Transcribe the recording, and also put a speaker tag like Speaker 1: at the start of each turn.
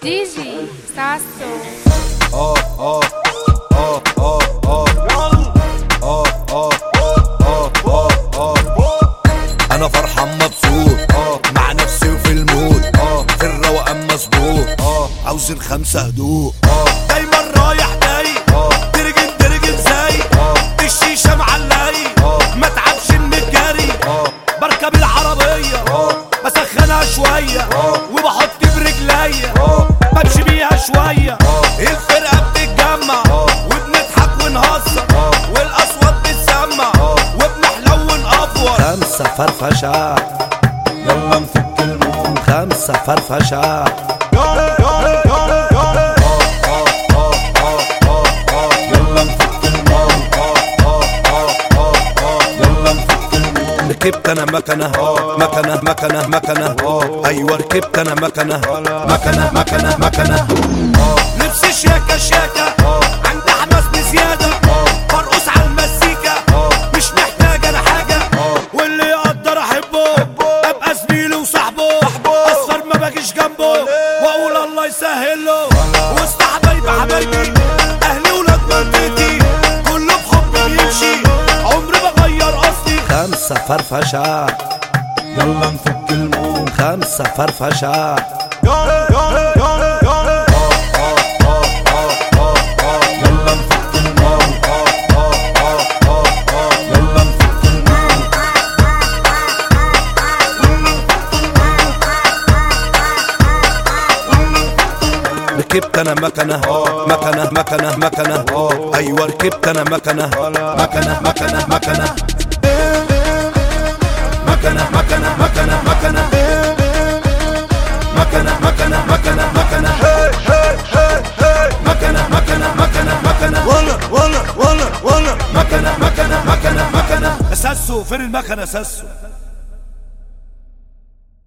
Speaker 1: ديجي ساسو
Speaker 2: اه اه اه اه اه اه اه اه اه انا فرحان مبسوط مع نفسي وفي المود في الروقان مظبوط عاوزين خمسة هدوء
Speaker 3: دايما رايح جاي ترجن ترجن زي الشيشة معلقي ما تعبش المتجري بركب العربية بسخنها شوية وبحط برجليا بمشي بيها شوية الفرقة بتتجمع وبنضحك ونهزر والأصوات بتسمع وبنحلو ونقفور
Speaker 2: خمسة فرفشة يلا نفك الموم خمسة فرفشة يلا نفك الموم يلا نفك الموم ركبت انا مكنة مكنة مكنة مكنة ايوه ركبت انا مكنة مكنة مكنة مكنة
Speaker 3: لبس شياكة شياكة عند حماس بزيادة برقص على المزيكا مش محتاج انا حاجة واللي يقدر احبه ابقى زميله وصاحبه اصغر ما باجيش جنبه واقول الله يسهل له وسط حبايبي حبايبي اهلي ولاد منطقتي كله بحب بيمشي عمري ما غير اصلي
Speaker 2: خمسة فرفشة يلا نفك الموم خمسة فرفشة يلا نفك الموم يلا نفك الموم ركبت انا مكنة مكنة مكنة مكنة ايوه ركبت انا مكنة مكنة مكنة مكنة مكنة مكنة مكنة مكنة مكنة مكنة مكنة مكنة مكنة مكنة مكنة مكنة
Speaker 3: ولا ولا ولا ولا
Speaker 2: مكنة مكنة مكنة مكنة
Speaker 3: اساسه فين المكنه اساسه